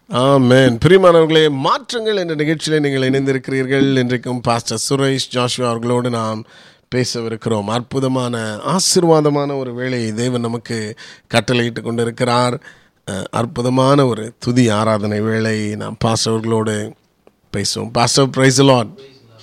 ஆமென் பிரியமானவர்களே மாற்றங்கள் என்ற நிகழ்ச்சியில் நீங்கள் இணைந்திருக்கிறீர்கள் இன்றைக்கும் பாஸ்டர் சுரேஷ் ஜாஷுவா அவர்களோடு நாம் பேசவிருக்கிறோம் அற்புதமான ஆசீர்வாதமான ஒரு வேலையை தேவன் நமக்கு கட்டளையிட்டு கொண்டிருக்கிறார் அஹ், அற்புதமான ஒரு துதி ஆராதனை வேலை நாம் பாஸ்டர் அவர்களோடு பேசுவோம் பாஸ்டர் பிரைஸ் லாட்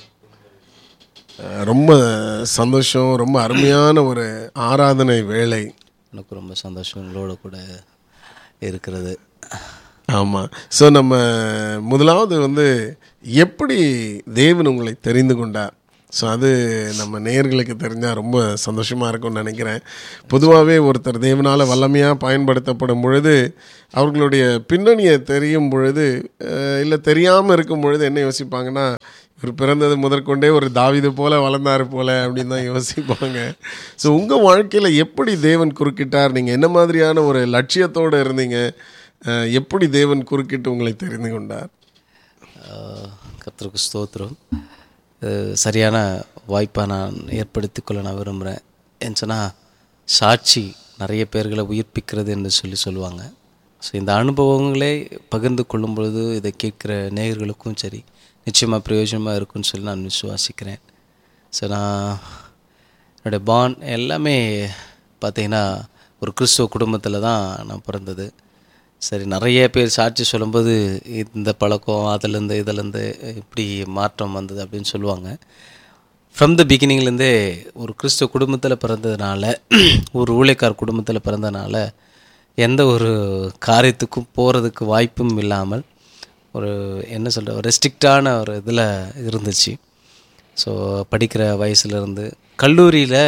ரொம்ப சந்தோஷம் ரொம்ப அருமையான ஒரு ஆராதனை வேலை எனக்கு ரொம்ப சந்தோஷம் உங்களோட கூட இருக்கிறது ஆமாம் ஸோ நம்ம முதலாவது வந்து எப்படி தேவன் உங்களை தெரிந்து கொண்டார் ஸோ அது நம்ம நேயர்களுக்கு தெரிஞ்சால் ரொம்ப சந்தோஷமாக இருக்கும்னு நினைக்கிறேன் பொதுவாகவே ஒருத்தர் தேவனால் வல்லமையாக பயன்படுத்தப்படும் பொழுது அவர்களுடைய பின்னணியை தெரியும் பொழுது இல்லை தெரியாமல் இருக்கும் பொழுது என்ன யோசிப்பாங்கன்னா இவர் பிறந்தது முதற்கொண்டே ஒரு தாவிது போல வளர்ந்தார் போல அப்படின்னு தான் யோசிப்பாங்க ஸோ உங்கள் வாழ்க்கையில் எப்படி தேவன் குறுக்கிட்டார் நீங்கள் என்ன மாதிரியான ஒரு லட்சியத்தோடு இருந்தீங்க அஹ், எப்படி தேவன் குறுக்கிட்டு உங்களை தெரிந்து கொண்டார் ஆஹ், கர்த்தருக்கு ஸ்தோத்திரம் இது சரியான வாய்ப்பாக நான் ஏற்படுத்தி கொள்ள நான் விரும்புகிறேன் ஏன்னு சொன்னால் சாட்சி நிறைய பேர்களை உயிர்ப்பிக்கிறது என்று சொல்லி சொல்லுவாங்க ஸோ இந்த அனுபவங்களே பகிர்ந்து கொள்ளும் பொழுது இதை கேட்குற நேயர்களுக்கும் சரி நிச்சயமாக பிரயோஜனமாக இருக்கும்னு சொல்லி நான் விசுவாசிக்கிறேன் ஸோ நான் என்னுடைய பான் எல்லாமே பார்த்தீங்கன்னா ஒரு கிறிஸ்துவ குடும்பத்தில் தான் நான் பிறந்தது சரி நிறைய பேர் சாட்சி சொல்லும்போது இந்த பழக்கம் அதுலேருந்து இதுலேருந்து இப்படி மாற்றம் வந்தது அப்படின்னு சொல்லுவாங்க ஃப்ரம் த பிகினிங்லேருந்தே ஒரு கிறிஸ்துவ குடும்பத்தில் பிறந்ததுனால ஒரு ஊழியக்கார் குடும்பத்தில் பிறந்ததுனால எந்த ஒரு காரியத்துக்கும் போகிறதுக்கு வாய்ப்பும் இல்லாமல் ஒரு என்ன சொல்கிற ஒரு ரெஸ்ட்ரிக்டான ஒரு இதில் இருந்துச்சு ஸோ படிக்கிற வயசுலேருந்து கல்லூரியில்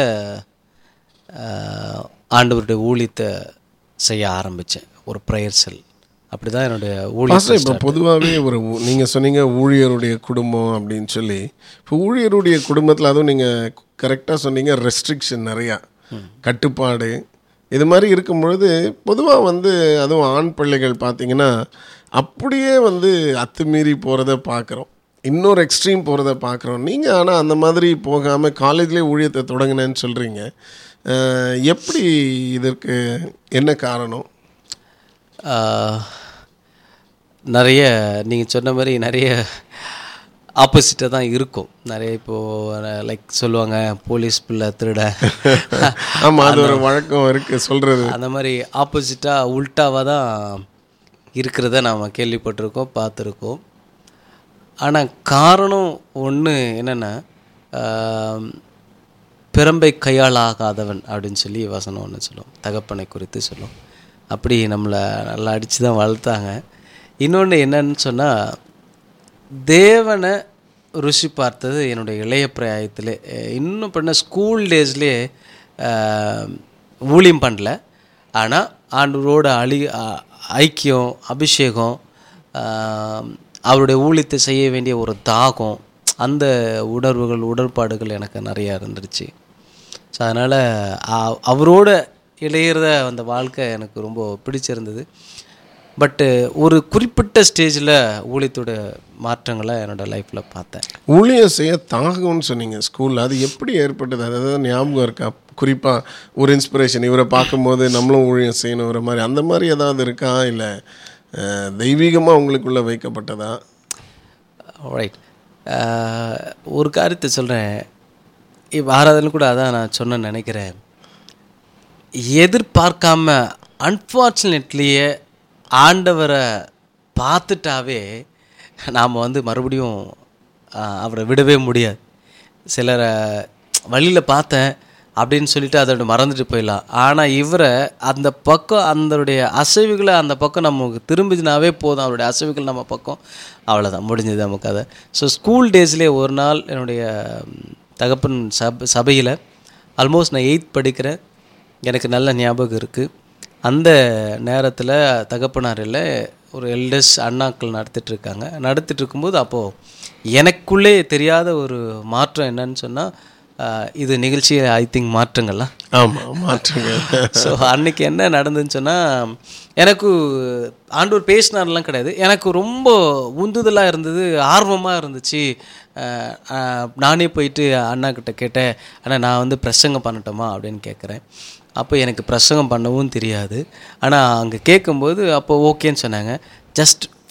ஆண்டவருடைய ஊழியத்தை செய்ய ஆரம்பித்தேன் ஒரு ப்ரேயர் செல் அப்படி தான் என்னுடைய ஊழியம் பாஸ்டர் இப்போ பொதுவாகவே ஒரு ஊ- நீங்க சொன்னீங்க ஊழியருடைய குடும்பம் அப்படின்னு சொல்லி இப்போ ஊழியருடைய குடும்பத்தில் அதுவும் நீங்கள் கரெக்டாக சொன்னீங்க ரெஸ்ட்ரிக்ஷன் நிறையா கட்டுப்பாடு இது மாதிரி இருக்கும் பொழுது பொதுவாக வந்து அதுவும் ஆண் பிள்ளைகள் பார்த்தீங்கன்னா அப்படியே வந்து அத்துமீறி போகிறத பார்க்குறோம் இன்னொரு எக்ஸ்ட்ரீம் போகிறத பார்க்குறோம் நீங்கள் ஆனால் அந்த மாதிரி போகாமல் காலேஜ்லேயே ஊழியத்தை தொடங்கினேன்னு சொல்கிறீங்க எப்படி இதற்கு என்ன காரணம் ஆஹ், நிறைய நீங்கள் சொன்ன மாதிரி நிறைய ஆப்போசிட்டாக தான் இருக்கும் நிறைய இப்போது லைக் சொல்லுவாங்க போலீஸ் பிள்ளை திருட ஆமாம் அது ஒரு வழக்கம் இருக்குது சொல்கிறது அந்த மாதிரி ஆப்போசிட்டாக உல்ட்டாவாக தான் இருக்கிறத நாம் கேள்விப்பட்டிருக்கோம் பார்த்துருக்கோம் ஆனால் காரணம் ஒன்று என்னென்னா பிறம்பை கையாளாகாதவன் அப்படின்னு சொல்லி வசனம் ஒன்று சொல்லும் தகப்பனை குறித்து சொல்லும் அப்படி நம்மளை நல்லா அடித்து தான் வளர்த்தாங்க இன்னொன்று என்னன்னு சொன்னால் தேவனை ருசி பார்த்தது என்னுடைய இளைய பிராயத்தில் இன்னும் பண்ண ஸ்கூல் டேஸ்லேயே ஊழியம் பண்ணல ஆனால் ஆண்டவரோட அழி அ- ஐக்கியம் அபிஷேகம் ஆஹ், அவருடைய ஊழியத்தை செய்ய வேண்டிய ஒரு தாகம் அந்த உணர்வுகள் உடற்பாடுகள் எனக்கு நிறையா இருந்துருச்சு ஸோ அதனால் அவரோட இளையிறத அந்த வாழ்க்கை எனக்கு ரொம்ப பிடிச்சிருந்தது பட்டு ஒரு குறிப்பிட்ட ஸ்டேஜில் ஊழியத்தோட மாற்றங்களை என்னோட லைஃப்பில் பார்த்தேன் ஊழியம் செய்ய தாகம்னு சொன்னீங்க ஸ்கூலில் அது எப்படி ஏற்பட்டது அதாவது ஞாபகம் இருக்கா குறிப்பாக ஒரு இன்ஸ்பிரேஷன் இவரை பார்க்கும்போது நம்மளும் ஊழியம் செய்யணும் இவரை மாதிரி அந்த மாதிரி ஏதாவது இருக்கா இல்லை தெய்வீகமாக உங்களுக்குள்ளே வைக்கப்பட்டதா ரைட் ஒரு காரியத்தை சொல்கிறேன் இப்போ ஆராதனை கூட அதான் நான் சொன்னேன்னு நினைக்கிறேன் எதிர்பார்க்காம அன்ஃபார்ச்சுனேட்லியே ஆண்டவரை பார்த்துட்டாவே நாம் வந்து மறுபடியும் ஆஹ், அவரை விடவே முடியாது சிலரை வழியில் பார்த்தேன் அப்படின்னு சொல்லிட்டு அதோட மறந்துட்டு போயிடலாம் ஆனால் இவரை அந்த பக்கம் அதனுடைய அசைவுகளை அந்த பக்கம் நமக்கு திரும்பினாவே போதும் அவருடைய அசைவுகள் நம்ம பக்கம் அவ்வளோதான் முடிஞ்சது நமக்கு அதை ஸோ ஸ்கூல் டேஸ்லேயே ஒரு நாள் என்னுடைய ம், தகப்பன் சப சபையில் ஆல்மோஸ்ட் நான் எயித் படிக்கிறேன் எனக்கு நல்ல ஞாபகம் இருக்குது அந்த நேரத்தில் தகப்பனார் இல்லை ஒரு எல்டர்ஸ் அண்ணாக்கள் நடத்திட்டு இருக்காங்க நடத்திட்டு இருக்கும்போது அப்போது எனக்குள்ளே தெரியாத ஒரு மாற்றம் என்னன்னு சொன்னால் இது நிகழ்ச்சி ஐ திங்க் மாற்றங்கள்லாம் ஆமாம் மாற்றுங்க ஸோ அன்னைக்கு என்ன நடந்துன்னு சொன்னால் எனக்கு ஆண்டவர் பேசினார்லாம் கிடையாது எனக்கு ரொம்ப உந்துதலாக இருந்தது ஆர்வமாக இருந்துச்சு அஹ், அஹ், நானே போயிட்டு அண்ணா கிட்ட கேட்டேன் அண்ணா நான் வந்து பிரசங்கம் பண்ணட்டுமா அப்படின்னு கேட்குறேன் அப்போ எனக்கு பிரசங்கம் பண்ணவும் தெரியாது ஆனால் அங்கே கேட்கும்போது அப்போ ஓகேன்னு சொன்னாங்க just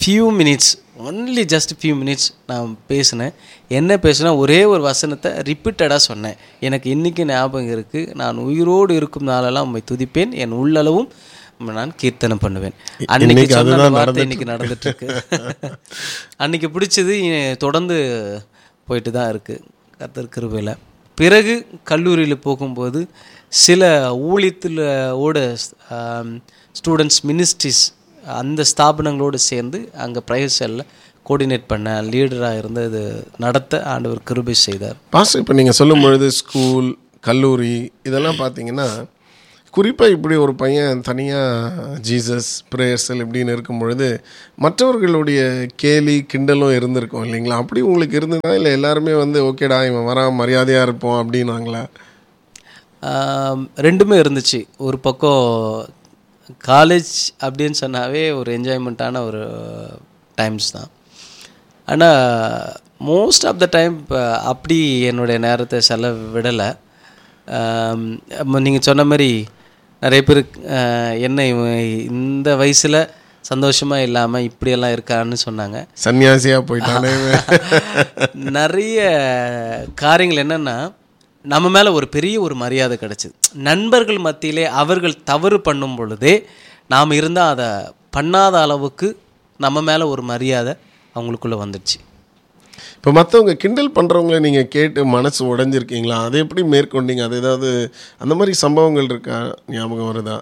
few minutes only just few minutes நான் பேசினேன் என்ன பேசினா ஒரே ஒரு வசனத்தை ரிப்பீட்டடாக சொன்னேன் எனக்கு இன்றைக்கி ஞாபகம் இருக்குது நான் உயிரோடு இருக்கும் நாளெல்லாம் உண்மை துதிப்பேன் என் உள்ளளவும் நான் கீர்த்தனம் பண்ணுவேன் அன்னைக்கு இன்னைக்கு சொன்ன அந்த அதுதான் வார்த்தை இன்னைக்கு நடந்துட்டு இருக்கு அன்னைக்கு பிடிச்சது இ- தொடர்ந்து போயிட்டு தான் இருக்கு கர்த்தர் கிருபையில் பிறகு கல்லூரியில் போகும்போது சில ஊழியத்தில் ஓட ஸ்டூடெண்ட்ஸ் மினிஸ்ட்ரிஸ் அந்த ஸ்தாபனங்களோடு சேர்ந்து அங்கே ப்ரைவேட் செல்லில் கோஆர்டினேட் பண்ண லீடராக இருந்து இது நடத்த ஆண்டவர் கிருபை செய்தார் பாஸ்டர் இப்போ நீங்கள் சொல்லும் பொழுது ஸ்கூல் கல்லூரி இதெல்லாம் பார்த்தீங்கன்னா குறிப்பாக இப்படி ஒரு பையன் தனியாக ஜீசஸ் பிரேயர்ஸல் இப்படின்னு இருக்கும் பொழுது மற்றவர்களுடைய கேலி கிண்டலும் இருந்திருக்கும் இல்லைங்களா அப்படி உங்களுக்கு இருந்ததா இல்லை எல்லாருமே வந்து ஓகேடா இவன் வரான் மரியாதையாக இருப்போம் அப்படின்னாங்களா ஆம், ரெண்டுமே இருந்துச்சு ஒரு பக்கம் காலேஜ் அப்படின்னு சொன்னாவே ஒரு என்ஜாய்மெண்ட்டான ஒரு டைம்ஸ் தான் ஆனால் மோஸ்ட் ஆஃப் த டைம் அப்படி என்னுடைய நேரத்தை செலவு விடலை நீங்கள் சொன்ன மாதிரி நிறைய பேர் ஆஹ், என்ன இவன் இந்த வயசில் சந்தோஷமாக இல்லாமல் இப்படியெல்லாம் இருக்கான்னு சொன்னாங்க சன்னியாசியாக போயிட்டானே இவன். நிறைய காரியங்கள் என்னன்னா நம்ம மேலே ஒரு பெரிய ஒரு மரியாதை கிடைச்சிது நண்பர்கள் மத்தியிலே அவர்கள் தவறு பண்ணும் பொழுதே நாம் இருந்தால் அதை பண்ணாத அளவுக்கு நம்ம மேலே ஒரு மரியாதை அவங்களுக்குள்ளே வந்துடுச்சு இப்போ மற்றவங்க கிண்டல் பண்ணுறவங்கள நீங்கள் கேட்டு மனசு உடைஞ்சிருக்கீங்களா அதை எப்படி மேற்கொண்டீங்க அது ஏதாவது அந்த மாதிரி சம்பவங்கள் இருக்கா ஞாபகம் வருதா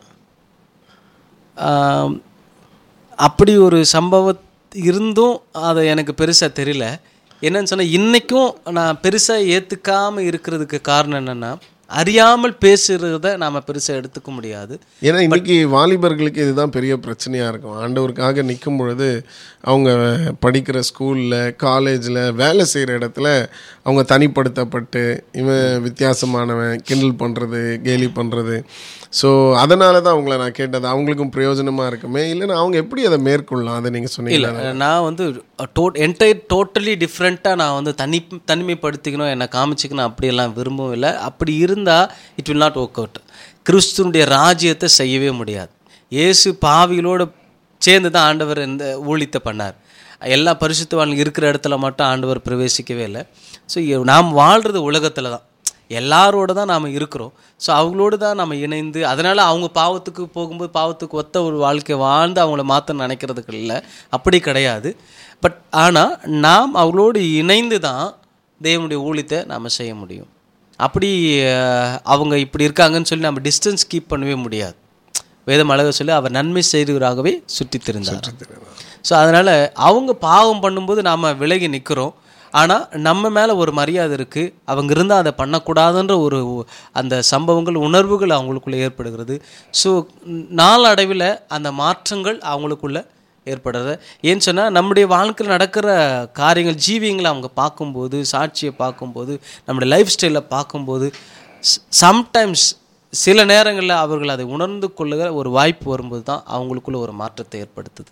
ஆம், அப்படி ஒரு சம்பவம் இருந்தும் அது எனக்கு பெருசாக தெரியல என்னன்னு சொன்னால் இன்றைக்கும் நான் பெருசாக ஏற்றுக்காமல் இருக்கிறதுக்கு காரணம் என்னென்னா அறியாமல் பேசுகிறத நாம் பெருசாக எடுத்துக்க முடியாது ஏன்னா இன்னைக்கு வாலிபர்களுக்கு இதுதான் பெரிய பிரச்சனையாக இருக்கும் ஆண்டவருக்காக நிற்கும் பொழுது அவங்க படிக்கிற ஸ்கூலில் காலேஜில் வேலை செய்கிற இடத்துல அவங்க தனிப்படுத்தப்பட்டு இவன் வித்தியாசமானவன் கிண்டல் பண்ணுறது கேலி பண்ணுறது ஸோ அதனால தான் அவங்கள நான் கேட்டது அவங்களுக்கும் பிரயோஜனமாக இருக்குமே இல்லைன்னா அவங்க எப்படி அதை மேற்கொள்ளலாம் அதை நீங்கள் சொன்னீங்க இல்லை நான் வந்து டோ என்டையர் டோட்டலி டிஃப்ரெண்ட்டாக நான் வந்து தனி தனிமைப்படுத்திக்கணும் என்னை காமிச்சிக்கணும் அப்படியெல்லாம் விரும்பவும் இல்லை அப்படி இருந்தால் it will not work out கிறிஸ்துனுடைய ராஜ்யத்தை செய்யவே முடியாது இயேசு பாவிகளோடு சேர்ந்து தான் ஆண்டவர் இந்த ஊழியத்தை பண்ணார் எல்லா பரிசுத்தவான்கள் இருக்கிற இடத்துல மட்டும் ஆண்டவர் பிரவேசிக்கவே இல்லை ஸோ நாம் வாழ்கிறது உலகத்தில் தான் எல்லாரோட தான் நாம் இருக்கிறோம் ஸோ அவங்களோடு தான் நம்ம இணைந்து அதனால் அவங்க பாவத்துக்கு போகும்போது பாவத்துக்கு ஒத்த ஒரு வாழ்க்கை வாழ்ந்து அவங்கள மாற்ற நினைக்கிறதுக்கு இல்லை அப்படி கிடையாது பட் ஆனால் நாம் அவங்களோடு இணைந்து தான் தேவனுடைய ஊழியத்தை நாம் செய்ய முடியும் அப்படி அஹ், அவங்க இப்படி இருக்காங்கன்னு சொல்லி நம்ம டிஸ்டன்ஸ் கீப் பண்ணவே முடியாது வேதம் அழக சொல்லி அவர் நன்மை செய்கிறவராகவே சுற்றித் திரிந்தார் ஸோ அதனால் அவங்க பாவம் பண்ணும்போது நாம் விலகி நிற்கிறோம் ஆனால் நம்ம மேலே ஒரு மரியாதை இருக்குது அவங்க இருந்தால் அதை பண்ணக்கூடாதுன்ற ஒரு அந்த சம்பவங்கள் உணர்வுகள் அவங்களுக்குள்ளே ஏற்படுகிறது ஸோ நாளடைவில் அந்த மாற்றங்கள் அவங்களுக்குள்ள ஏற்படுறது ஏன்னு சொன்னால் நம்முடைய வாழ்க்கையில் நடக்கிற காரியங்கள் ஜீவியங்களை அவங்க பார்க்கும்போது சாட்சியை பார்க்கும்போது நம்முடைய லைஃப் ஸ்டைலை பார்க்கும்போது சம்டைம்ஸ் சில நேரங்களில் அவர்கள் அதை உணர்ந்து கொள்ளுகிற ஒரு வாய்ப்பு வரும்போது தான் அவங்களுக்குள்ள ஒரு மாற்றத்தை ஏற்படுத்துது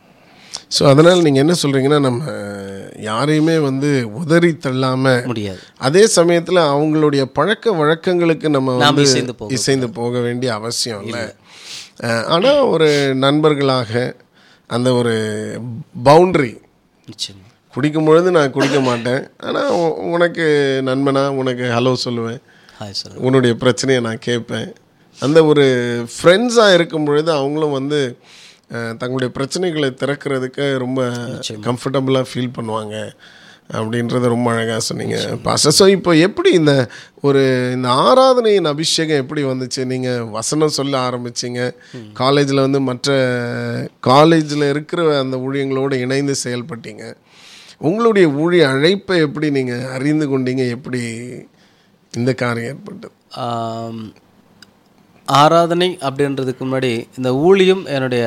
ஸோ அதனால் நீங்கள் என்ன சொல்கிறீங்கன்னா நம்ம யாரையுமே வந்து உதறி தள்ளாமல் முடியாது அதே சமயத்தில் அவங்களுடைய பழக்க வழக்கங்களுக்கு நம்ம நாம் வந்து இசைந்து போக இசைந்து போக வேண்டிய அவசியம் இல்லை ஆனால் ஒரு நண்பர்களாக அந்த ஒரு பவுண்ட்ரி நிச்சயம் குடிக்கும் பொழுது நான் குடிக்க மாட்டேன் ஆனால் உனக்கு நண்பனா உனக்கு ஹலோ சொல்லுவேன் ஹாய் சார் உன்னுடைய பிரச்சனையை நான் கேட்பேன் அந்த ஒரு ஃப்ரெண்ட்ஸாக இருக்கும் பொழுது அவங்களும் வந்து அஹ், தங்களுடைய பிரச்சனைகளை திறக்கிறதுக்கு ரொம்ப கம்ஃபர்டபுளாக ஃபீல் பண்ணுவாங்க அப்படின்றத ரொம்ப அழகாக சொன்னீங்க பாஸ்டர் ஸோ இப்போ எப்படி இந்த ஒரு இந்த ஆராதனையின் அபிஷேகம் எப்படி வந்துச்சு நீங்கள் வசனம் சொல்ல ஆரம்பிச்சிங்க காலேஜில் வந்து மற்ற காலேஜில் இருக்கிற அந்த ஊழியங்களோடு இணைந்து செயல்பட்டீங்க உங்களுடைய ஊழிய அழைப்பை எப்படி நீங்கள் அறிந்து கொண்டீங்க எப்படி இந்த காரியம் ஏற்பட்டது ஆம், ஆராதனை அப்படின்றதுக்கு முன்னாடி இந்த ஊழியம் என்னுடைய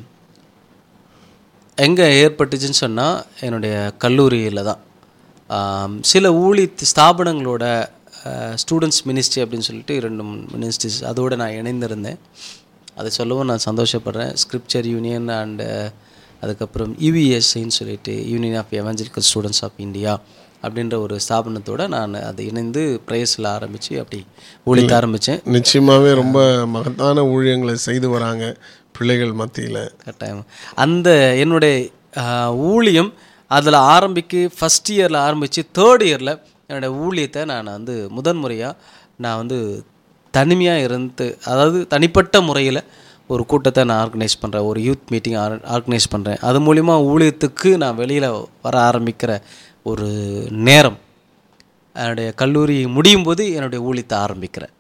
எங்கே ஏற்பட்டுச்சுன்னு சொன்னால் என்னுடைய கல்லூரியில் தான் ஆம், சில ஊழி ஸ்தாபனங்களோட ஸ்டூடெண்ட்ஸ் மினிஸ்ட்ரி அப்படின்னு சொல்லிட்டு ரெண்டு மினிஸ்ட்ரிஸ் அதோடு நான் இணைந்திருந்தேன் அதை சொல்லவும் நான் சந்தோஷப்படுறேன் ஸ்கிரிப்சர் யூனியன் அண்டு அதுக்கப்புறம் யூவிஎஸ்ஐன்னு சொல்லிட்டு union of evangelical students of India அப்படின்ற ஒரு ஸ்தாபனத்தோட நான் அதை இணைந்து பிரேயர்ஸில் ஆரம்பித்து அப்படி ஊழிக்க ஆரம்பித்தேன் நிச்சயமாகவே ரொம்ப மகத்தான ஊழியங்களை செய்து வராங்க பிள்ளைகள் மத்தியில் கட்டாயம் அந்த என்னுடைய ஆஹ், ஊழியம் அதில் ஆரம்பிக்கு ஃபஸ்ட் இயரில் ஆரம்பித்து தேர்ட் இயரில் என்னோடய ஊழியத்தை நான் வந்து முதன்முறையாக நான் வந்து தனிமையாக இருந்து அதாவது தனிப்பட்ட முறையில் ஒரு கூட்டத்தை நான் ஆர்கனைஸ் பண்ணுறேன் ஒரு யூத் மீட்டிங் ஆர்கனைஸ் பண்ணுறேன் அது மூலிமா ஊழியத்துக்கு நான் வெளியில் வர ஆரம்பிக்கிற ஒரு நேரம் என்னுடைய கல்லூரி முடியும் போது என்னுடைய ஊழியத்தை ஆரம்பிக்கிறேன்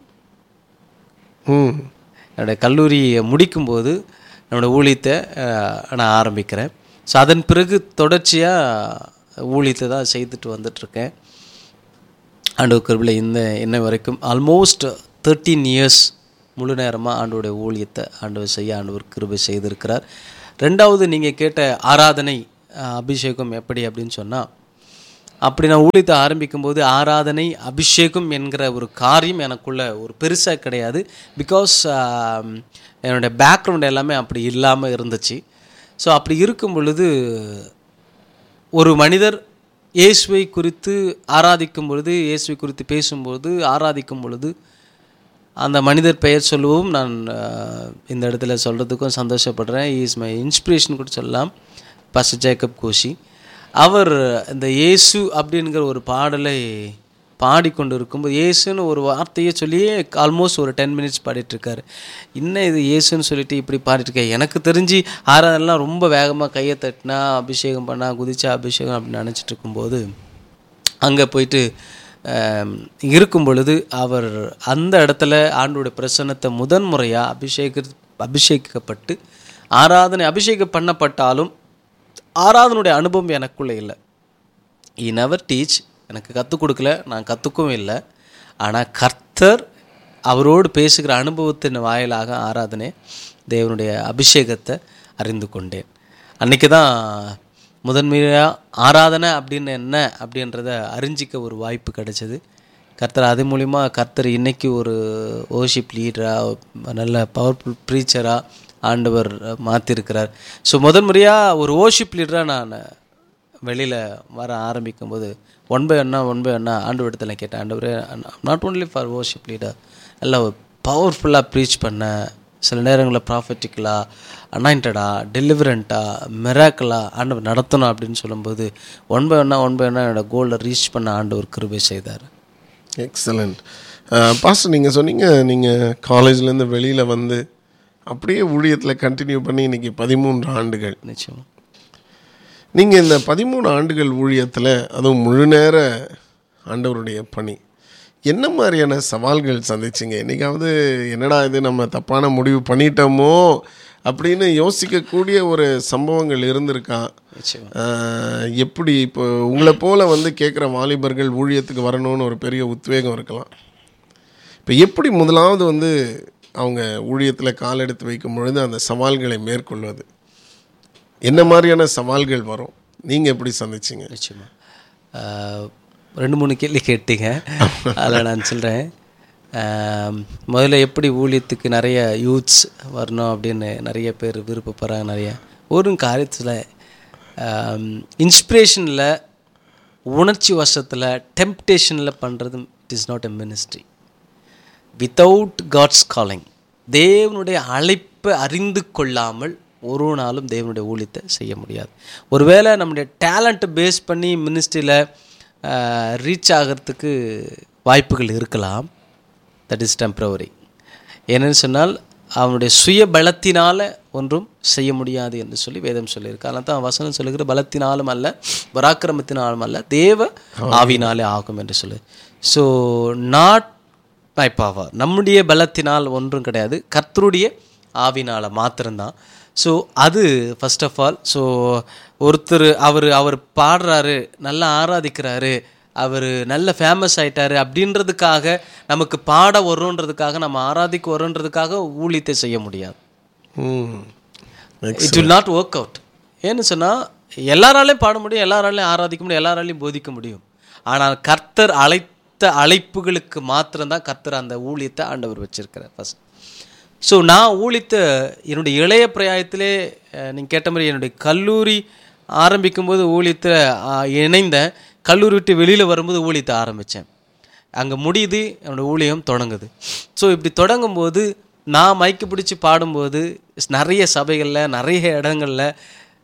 ம் என்னுடைய கல்லூரியை முடிக்கும்போது என்னோடய ஊழியத்தை அஹ், நான் ஆரம்பிக்கிறேன் ஸோ அதன் பிறகு தொடர்ச்சியாக ஊழியத்தை தான் செய்துட்டு வந்துட்டுருக்கேன் ஆண்டவர் கிருபில் இந்த இன்ன வரைக்கும் ஆல்மோஸ்ட் தேர்ட்டீன் இயர்ஸ் முழு நேரமாக ஆண்டவருடைய ஊழியத்தை ஆண்டவர் செய்ய ஆண்டவர் கிருபை செய்திருக்கிறார் ரெண்டாவது நீங்கள் கேட்ட ஆராதனை அஹ், அபிஷேகம் எப்படி அப்படின்னு சொன்னால் அப்படி நான் ஊழியத்தை ஆரம்பிக்கும்போது ஆராதனை அபிஷேகம் என்கிற ஒரு காரியம் எனக்குள்ள ஒரு பெருசாக கிடையாது பிகாஸ் என்னுடைய பேக்ரவுண்ட் எல்லாமே அப்படி இல்லாமல் இருந்துச்சு ஸோ அப்படி இருக்கும் பொழுது ஒரு மனிதர் இயேசுவை குறித்து ஆராதிக்கும் பொழுது இயேசுவை குறித்து பேசும்பொழுது ஆராதிக்கும் பொழுது அந்த மனிதர் பெயர் சொல்லவும் நான் அஹ், இந்த இடத்துல சொல்கிறதுக்கும் சந்தோஷப்படுறேன் இஸ் மை இன்ஸ்பிரேஷன் கூட சொல்லலாம் பாஸ்டர் ஜேக்கப் கோஷி அவர் இந்த இயேசு அப்படிங்கிற ஒரு பாடலை பாடிக்கொண்டு இருக்கும்போது இயேசுன்னு ஒரு வார்த்தையை சொல்லியே ஆல்மோஸ்ட் ஒரு டென் மினிட்ஸ் பாடிட்டுருக்காரு இன்னும் இது இயேசுன்னு சொல்லிட்டு இப்படி பாடிட்டுருக்கேன் எனக்கு தெரிஞ்சு ஆராதனைலாம் ரொம்ப வேகமாக கையை தட்டினா அபிஷேகம் பண்ணா குதிச்சா அபிஷேகம் அப்படின்னு நினச்சிட்டு இருக்கும்போது அங்கே போயிட்டு ஆம், இருக்கும் பொழுது அவர் அந்த இடத்துல ஆண்டோடைய பிரசன்னத்தை முதன் முறையாக அபிஷேக அபிஷேகிக்கப்பட்டு ஆராதனை அபிஷேகம் பண்ணப்பட்டாலும் ஆராதனுடைய அனுபவம் எனக்குள்ளே இல்லை ஈ நெவர் டீச் எனக்கு கற்றுக் கொடுக்கல நான் கற்றுக்கவும் இல்லை ஆனால் கர்த்தர் அவரோடு பேசுகிற அனுபவத்தின் வாயிலாக ஆராதனை தேவனுடைய அபிஷேகத்தை அறிந்து கொண்டேன் அன்றைக்கி தான் முதன்மையாக ஆராதனை அப்படின்னு என்ன அப்படின்றத அறிஞ்சிக்க ஒரு வாய்ப்பு கிடைச்சது கர்த்தர் அது மூலிமா கர்த்தர் இன்னைக்கு ஒரு ஓஷிப் லீடராக நல்ல பவர்ஃபுல் ப்ரீச்சராக ஆண்டவர் மாற்றிருக்கிறார் ஸோ முதன் முறையாக ஒரு ஓஷிப் லீடராக நான் வெளியில் வர ஆரம்பிக்கும் போது ஒன் பை ஒன்னா ஒன் பை ஒன்னா ஆண்டு இடத்துல கேட்டேன் ஆண்டவரே not only for worship leader எல்லாம் பவர்ஃபுல்லாக ப்ரீச் பண்ண சில நேரங்களில் ப்ராஃபட்டிக்கலாக அனாயிண்டடா டெலிவரண்ட்டாக மிராக்கலாக ஆண்டவர் நடத்தணும் அப்படின்னு சொல்லும்போது ஒன் பை ஒன்னா ஒன் பை ஒன்னா என்னோட கோலை ரீச் பண்ண ஆண்டவர் கிருபை செய்தார் எக்ஸலண்ட் பாஸ்டர் நீங்கள் சொன்னீங்க நீங்கள் காலேஜ்லேருந்து வெளியில் வந்து அப்படியே ஊழியத்தில் கண்டினியூ பண்ணி இன்னைக்கு பதிமூன்று ஆண்டுகள் நிச்சயம் நீங்கள் இந்த பதிமூணு ஆண்டுகள் ஊழியத்தில் அதுவும் முழு நேர ஆண்டவருடைய பணி என்ன மாதிரியான சவால்கள் சந்திச்சிங்க என்னைக்காவது என்னடா இது நம்ம தப்பான முடிவு பண்ணிட்டோமோ அப்படின்னு யோசிக்கக்கூடிய ஒரு சம்பவங்கள் இருந்திருக்கா நிச்சயம் ஆஹ் எப்படி இப்போ உங்களை போல வந்து கேட்குற வாலிபர்கள் ஊழியத்துக்கு வரணும்னு ஒரு பெரிய உத்வேகம் இருக்கலாம் இப்போ எப்படி முதலாவது வந்து அவங்க ஊழியத்தில் கால் எடுத்து வைக்கும் பொழுது அந்த சவால்களை மேற்கொள்வது என்ன மாதிரியான சவால்கள் வரும் நீங்கள் எப்படி சந்திச்சிங்க நிச்சயமா ஆஹ், ரெண்டு மூணு கேள்வி கேட்டீங்க அதில் நான் சொல்கிறேன் முதல்ல எப்படி ஊழியத்துக்கு நிறைய யூத்ஸ் வரணும் அப்படின்னு நிறைய பேர் விருப்பப்படுறாங்க நிறைய ஒரு காரியத்தில் இன்ஸ்பிரேஷனில் உணர்ச்சி வசத்தில் டெம்ப்டேஷனில் பண்ணுறது it is not a ministry without God's calling தேவனுடைய அழைப்பை அறிந்து கொள்ளாமல் ஒரு நாளும் தேவனுடைய ஊழியத்தை செய்ய முடியாது ஒருவேளை நம்முடைய டேலண்ட்டை பேஸ் பண்ணி மினிஸ்ட்ரியில் ரீச் ஆகிறதுக்கு வாய்ப்புகள் இருக்கலாம் தட் இஸ் டெம்ப்ரவரி என்னன்னு சொன்னால் அவனுடைய சுய பலத்தினால் ஒன்றும் செய்ய முடியாது என்று சொல்லி வேதம் சொல்லியிருக்கு அதனால தான் வசனம் சொல்லுகிற பலத்தினாலும் அல்ல பராக்கிரமத்தினாலும் அல்ல தேவ ஆவினாலே ஆகும் என்று சொல்லு ஸோ நாட் பை பவர் நம்முடைய பலத்தினால் ஒன்றும் கிடையாது கர்த்தருடைய ஆவினால் மாத்திரம்தான் ஸோ அது ஃபர்ஸ்ட் ஆஃப் ஆல் ஸோ ஒருத்தர் அவர் அவர் பாடுறாரு நல்லா ஆராதிக்கிறாரு அவர் நல்ல ஃபேமஸ் ஆயிட்டாரு அப்படின்றதுக்காக நமக்கு பாட வருன்றதுக்காக நம்ம ஆராதிக்க வருன்றதுக்காக ஊழியத்தை செய்ய முடியாது ம் it will not work out ஏன்னு சொன்னால் எல்லாராலையும் பாட முடியும் எல்லாராலையும் ஆராதிக்க முடியும் எல்லாராலையும் போதிக்க முடியும் ஆனால் கர்த்தர் அழைத்த அழைப்புகளுக்கு மாத்திரம்தான் கர்த்தர் அந்த ஊழியத்தை ஆண்டவர் வச்சிருக்கிறார் ஃபர்ஸ்ட் ஸோ நான் ஊழித்த என்னுடைய இளைய பிரயாயத்திலே நீங்கள் கேட்ட மாதிரி என்னுடைய கல்லூரி ஆரம்பிக்கும்போது ஊழியத்தில் இணைந்தேன் கல்லூரி விட்டு வெளியில் வரும்போது ஊழியத்தை ஆரம்பித்தேன் அங்கே முடியுது என்னோடய ஊழியம் தொடங்குது ஸோ இப்படி தொடங்கும்போது நான் மைக்கு பிடிச்சி பாடும்போது நிறைய சபைகளில் நிறைய இடங்களில்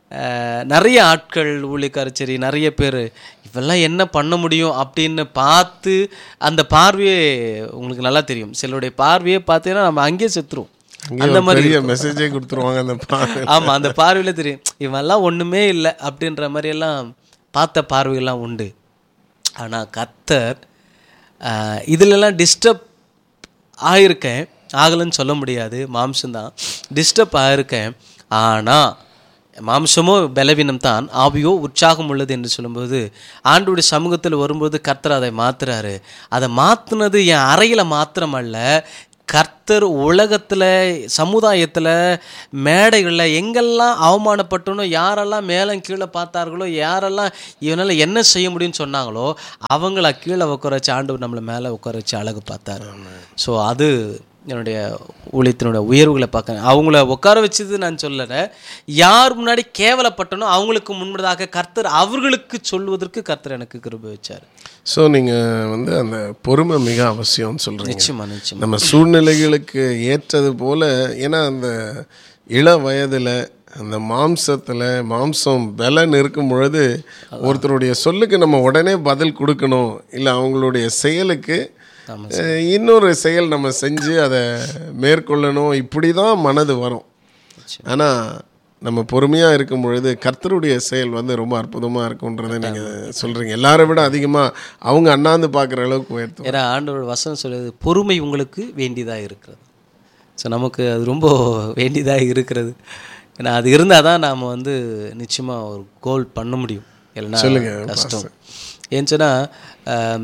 அஹ், நிறைய ஆட்கள் ஊழியக்காரர் சரி நிறைய பேர் இவெல்லாம் என்ன பண்ண முடியும் அப்படின்னு பார்த்து அந்த பார்வையே உங்களுக்கு நல்லா தெரியும் சிலருடைய பார்வையே பார்த்தீங்கன்னா நம்ம அங்கேயே செத்துருவோம் அங்கே அந்த ஒரு மாதிரி பெரிய மெசேஜே கொடுத்துருவாங்க அந்த பாரு ஆமாம் அந்த பார்வையில் தெரியும் இவெல்லாம் ஒன்றுமே இல்லை அப்படின்ற மாதிரியெல்லாம் பார்த்த பார்வையெல்லாம் உண்டு ஆனால் கத்தர் ஆஹ், இதிலெல்லாம் டிஸ்டர்ப் ஆயிருக்கேன் ஆகலைன்னு சொல்ல முடியாது மாம்சம்தான் டிஸ்டர்ப் ஆயிருக்கேன் ஆனால் மாம்சமோ பலவீனம் தான் ஆவியோ உற்சாகம் உள்ளது என்று சொல்லும்போது ஆண்டுடைய சமூகத்தில் வரும்போது கர்த்தர் அதை மாத்துறாரு அதை மாத்துனது என் அறையில் மாத்திரமல்ல கர்த்தர் உலகத்தில் சமுதாயத்தில் மேடைகளில் எங்கெல்லாம் அவமானப்பட்டனோ யாரெல்லாம் மேலே கீழே பார்த்தார்களோ யாரெல்லாம் இவனால் என்ன செய்ய முடியும்னு சொன்னாங்களோ அவங்கள கீழே உட்கார வச்சு ஆண்டவர் நம்மளை மேலே உட்கார வச்சு அழகு பார்த்தாரு ஸோ அது என்னுடைய ஊழியத்தினுடைய உயர்வுகளை பார்க்க அவங்கள உட்கார வச்சது நான் சொல்லலை யார் முன்னாடி கேவலப்பட்டனோ அவங்களுக்கு முன்பதாக கர்த்தர் அவர்களுக்கு சொல்வதற்கு கர்த்தர் எனக்கு கிருபை வச்சார் ஸோ நீங்கள் வந்து அந்த பொறுமை மிக அவசியம்னு சொல்கிறீங்க நிச்சயமா நிச்சயமா நம்ம சூழ்நிலைகளுக்கு ஏற்றது போல ஏன்னா அந்த இள வயதில் அந்த மாம்சத்தில் மாம்சம் பலன் இருக்கும் பொழுது ஒருத்தருடைய சொல்லுக்கு நம்ம உடனே பதில் கொடுக்கணும் இல்லை அவங்களுடைய செயலுக்கு ஆமா அஹ், இன்னொரு செயல் நம்ம செஞ்சு அதை மேற்கொள்ளணும் இப்படி தான் மனது வரும் ஆனால் நம்ம பொறுமையாக இருக்கும் பொழுது கர்த்தருடைய செயல் வந்து ரொம்ப அற்புதமாக இருக்குன்றதை நீங்கள் சொல்கிறீங்க எல்லாரை விட அதிகமாக அவங்க அண்ணாந்து பார்க்குற அளவுக்கு உயர்த்தும் ஏன்னா ஆண்டவர் வசனம் சொல்லுது பொறுமை உங்களுக்கு வேண்டியதாக இருக்கிறது ஸோ நமக்கு அது ரொம்ப வேண்டியதாக இருக்கிறது ஏன்னா அது இருந்தால் தான் நாம் வந்து நிச்சயமாக ஒரு கோல் பண்ண முடியும் இல்லைன்னா கஷ்டம் ஏன்னு சொன்னால்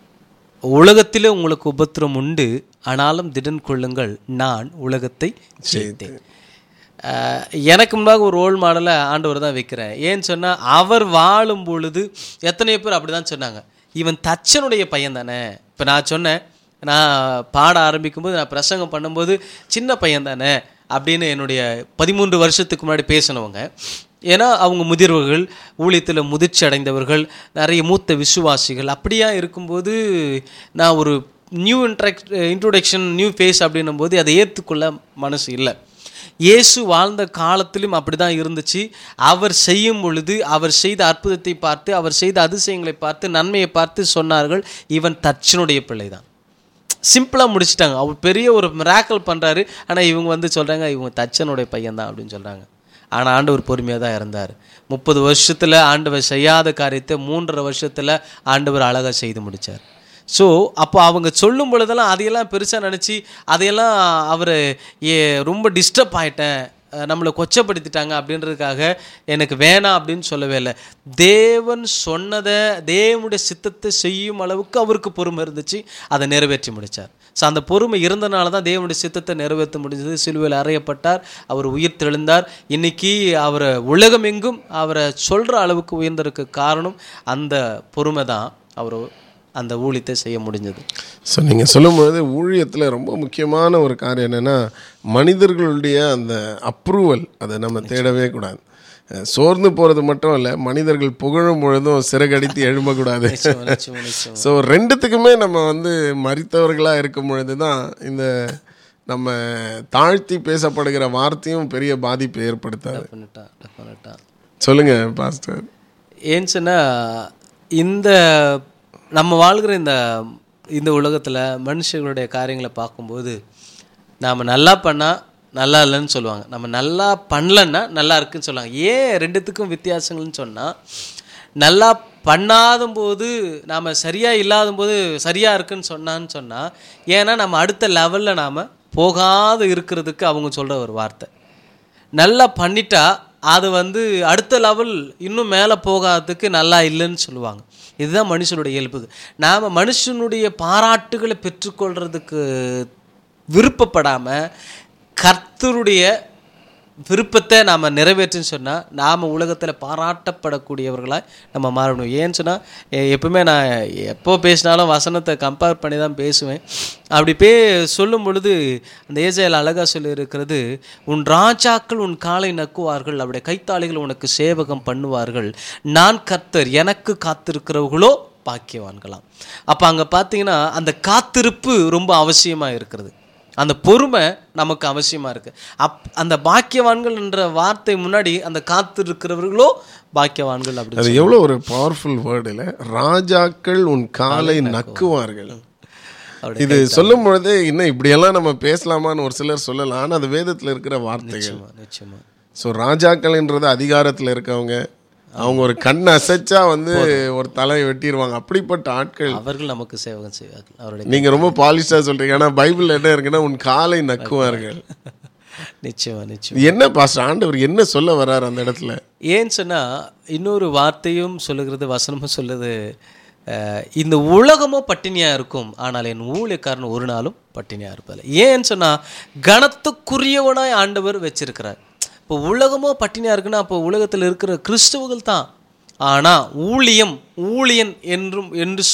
உலகத்திலே உங்களுக்கு உபத்திரம் உண்டு ஆனாலும் திடன் கொள்ளுங்கள் நான் உலகத்தை ஜெயித்தேன் அஹ், எனக்கு முன்பாக ஒரு ரோல் மாடலை ஆண்டவர் தான் வைக்கிறேன் ஏன்னு சொன்னால் அவர் வாழும் பொழுது எத்தனையோ பேர் அப்படி தான் சொன்னாங்க இவன் தச்சனுடைய பையன் தானே இப்போ நான் சொன்னேன் நான் பாட ஆரம்பிக்கும்போது நான் பிரசங்கம் பண்ணும்போது சின்ன பையன் தானே அப்படின்னு என்னுடைய பதிமூன்று வருஷத்துக்கு முன்னாடி பேசினவங்க ஏன்னா அவங்க முதிர்வர்கள் ஊழியத்தில் முதிர்ச்சி அடைந்தவர்கள் நிறைய மூத்த விசுவாசிகள் அப்படியா இருக்கும்போது நான் ஒரு new intro introduction new phase அப்படின்னும் போது அதை ஏற்றுக்கொள்ள மனசு இல்லை இயேசு வாழ்ந்த காலத்திலும் அப்படிதான் இருந்துச்சு அவர் செய்யும் பொழுது அவர் செய்த அற்புதத்தை பார்த்து அவர் செய்த அதிசயங்களை பார்த்து நன்மையை பார்த்து சொன்னார்கள் இவன் தச்சனுடைய பிள்ளைதான் சிம்பிளாக முடிச்சிட்டாங்க அவர் பெரிய ஒரு மிராக்கல் பண்ணுறாரு ஆனால் இவங்க வந்து சொல்கிறாங்க இவங்க தச்சனுடைய பையன் தான் அப்படின்னு சொல்கிறாங்க ஆனால் ஆண்டவர் பொறுமையாக தான் இருந்தார் முப்பது வருஷத்தில் ஆண்டவர் செய்யாத காரியத்தை மூன்றரை வருஷத்தில் ஆண்டவர் அழகாக செய்து முடித்தார் ஸோ அப்போ அவங்க சொல்லும் பொழுதெல்லாம் அதையெல்லாம் பெருசாக நினச்சி அதையெல்லாம் அவர் ஏ ரொம்ப டிஸ்டர்ப் ஆயிட்டேன் அஹ் நம்மளை கொச்சப்படுத்திட்டாங்க அப்படின்றதுக்காக எனக்கு வேணாம் அப்படின்னு சொல்லவே இல்லை தேவன் சொன்னதை தேவனுடைய சித்தத்தை செய்யும் அளவுக்கு அவருக்கு பொறுமை இருந்துச்சு அதை நிறைவேற்றி முடித்தார் ஸோ அந்த பொறுமை இருந்தனால தான் தேவனுடைய சித்தத்தை நிறைவேற்ற முடிஞ்சது சிலுவையில் அறையப்பட்டார் அவர் உயிர் தெழுந்தார் இன்னைக்கு அவரை உலகமெங்கும் அவரை சொல்கிற அளவுக்கு உயர்ந்ததுக்கு காரணம் அந்த பொறுமை தான் அவர் அந்த ஊழியத்தை செய்ய முடிஞ்சது ஸோ நீங்கள் சொல்லும்பொழுது ஊழியத்தில் ரொம்ப முக்கியமான ஒரு காரியம் என்னென்னா மனிதர்களுடைய அந்த அப்ரூவல் அதை நம்ம தேடவே கூடாது அஹ் சோர்ந்து போகிறது மட்டும் இல்லை மனிதர்கள் புகழும் பொழுதும் சிறகடித்து எழும்பக்கூடாது நிச்சயமா, நிச்சயமா, நிச்சயமா. ஸோ ரெண்டுத்துக்குமே நம்ம வந்து மறித்தவர்களாக இருக்கும் பொழுது தான் இந்த நம்ம தாழ்த்தி பேசப்படுகிற வார்த்தையும் பெரிய பாதிப்பை ஏற்படுத்தாது பண்ணிட்டான் பண்ணிட்டான் சொல்லுங்க பாஸ்டர் ஏன்னு சொன்னா இந்த நம்ம வாழ்கிற இந்த இந்த உலகத்தில் மனுஷங்களுடைய காரியங்களை பார்க்கும்போது நாம் நல்லா பண்ணால் நல்லா இல்லைன்னு சொல்லுவாங்க நம்ம நல்லா பண்ணலன்னா நல்லா இருக்குன்னு சொல்லுவாங்க ஏன் ரெண்டுத்துக்கும் வித்தியாசங்கள்னு சொன்னால் நல்லா பண்ணாத போது நாம் சரியாக இல்லாத போது சரியாக இருக்குன்னு சொன்னான்னு சொன்னால் ஏன்னா நம்ம அடுத்த லெவலில் நாம் போகாத இருக்கிறதுக்கு அவங்க சொல்கிற ஒரு வார்த்தை நல்லா பண்ணிட்டா அது வந்து அடுத்த லெவல் இன்னும் மேலே போகாததுக்கு நல்லா இல்லைன்னு சொல்லுவாங்க இதுதான் மனுஷனுடைய இயல்பு நாம் மனுஷனுடைய பாராட்டுகளை பெற்றுக்கொள்றதுக்கு விருப்பப்படாமல் கர்த்தருடைய விருப்பத்தை நாம் நிறைவேற்றுன்னு சொன்னால் நாம் உலகத்தில் பாராட்டப்படக்கூடியவர்களாக நம்ம மாறணும் ஏன்னு சொன்னால் எப்பவுமே நான் எப்போ பேசினாலும் வசனத்தை கம்பேர் பண்ணி தான் பேசுவேன் அப்படி பே சொல்லும் பொழுது அந்த ஏஜையில் அழகாக சொல்லியிருக்கிறது உன் ராஜாக்கள் உன் காலை நக்குவார்கள் அவருடைய கைத்தாளிகள் உனக்கு சேவகம் பண்ணுவார்கள் நான் கர்த்தர் எனக்கு காத்திருக்கிறவர்களோ பாக்கியவான்களாம் அப்போ அங்கே பார்த்தீங்கன்னா அந்த காத்திருப்பு ரொம்ப அவசியமாக இருக்கிறது அந்த பொறுமை நமக்கு அவசியமாக இருக்குது அப் அந்த பாக்கியவான்கள் என்ற வார்த்தை முன்னாடி அந்த காத்து இருக்கிறவர்களோ பாக்கியவான்கள் அப்படி அது எவ்வளோ ஒரு பவர்ஃபுல் வேர்டு இல்லை ராஜாக்கள் உன் காலை நக்குவார்கள் அவருடைய இது சொல்லும் பொழுதே இன்னும் இப்படியெல்லாம் நம்ம பேசலாமான்னு ஒரு சிலர் சொல்லலாம் ஆனால் அது வேதத்தில் இருக்கிற வார்த்தைகள் நிச்சயமா நிச்சயமா ஸோ ராஜாக்கள்ன்றது அதிகாரத்தில் இருக்கவங்க அவங்க ஒரு கண் அசைச்சா வந்து ஒரு தலையை வெட்டிடுவாங்க அப்படிப்பட்ட ஆட்கள் அவர்கள் நமக்கு சேவகம் செய்வார்கள் அவருடைய நீங்க ரொம்ப பாலிஷ்டா சொல்றீங்க ஆனா பைபிள் என்ன இருக்குன்னா உன் காலை நக்குவார்கள் நிச்சயமா நிச்சயம் இது என்ன பாஸ்டர் ஆண்டவர் என்ன சொல்ல வர்றாரு அந்த இடத்துல ஏன்னு சொன்னா இன்னொரு வார்த்தையும் சொல்லுகிறது வசனமும் சொல்லுது அஹ், இந்த உலகமோ பட்டினியா இருக்கும் ஆனால் என் ஊழியக்காரன் ஒரு நாளும் பட்டினியா இருப்பதில்லை ஏன்னு சொன்னா கனத்துக்குரியவனாய் ஆண்டவர் வச்சிருக்கிறார் இப்போ உலகமோ பட்டினியா இருக்குன்னா அப்போ உலகத்தில் இருக்கிற கிறிஸ்துவர்கள் தான் ஆனா ஊழியம் ஊழியன் என்றும் என்று